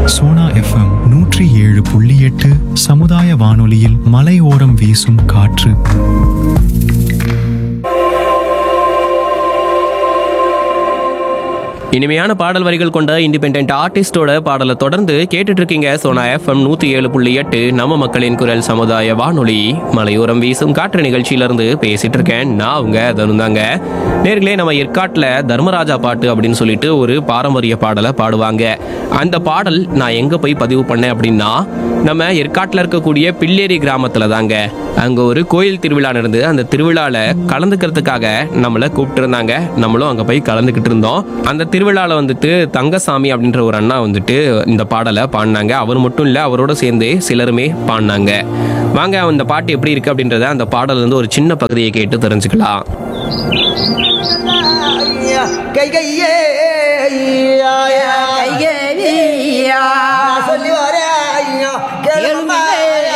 Sona FM நூற்றி ஏழு புள்ளி எட்டு சமுதாய வானொலியில் மலையோரம் வீசும் காற்று இனிமையான பாடல் வரிகள் கொண்ட இண்டிபெண்ட் ஆர்டிஸ்டோட பாடலை தொடர்ந்து கேட்டுட்டு இருக்கீங்க சோனா எஃப்எம் நூத்தி ஏழு புள்ளி எட்டு நம்ம மக்களின் குரல் சமுதாய வானொலி மலையோரம் வீசும் காற்று நிகழ்ச்சியிலிருந்து பேசிட்டு இருக்கேன் நான் உங்க தருந்தாங்க நேர்களே நம்ம ஏற்காட்டில் தர்மராஜா பாட்டு அப்படின்னு சொல்லிட்டு ஒரு பாரம்பரிய பாடலை பாடுவாங்க அந்த பாடல் நான் எங்க போய் பதிவு பண்ணேன் அப்படின்னா நம்ம ஏற்காட்டில் இருக்கக்கூடிய பில்லேரி கிராமத்துல தாங்க அங்க ஒரு கோயில் திருவிழா நடந்து அந்த திருவிழால கலந்துக்கிறதுக்காக நம்மளை கூப்பிட்டு இருந்தாங்க நம்மளும் அங்க போய் கலந்துக்கிட்டு இருந்தோம் அந்த திருவிழால வந்துட்டு தங்கசாமி அப்படின்ற ஒரு அண்ணா வந்துட்டு இந்த பாடலை பாடினாங்க அவர் மட்டும் இல்ல அவரோட சேர்ந்து சிலருமே பாடினாங்க வாங்க அந்த பாட்டு எப்படி இருக்கு அப்படின்றத அந்த பாடல்ல இருந்து ஒரு சின்ன பகுதியை கேட்டு தெரிஞ்சுக்கலாம் கை கையே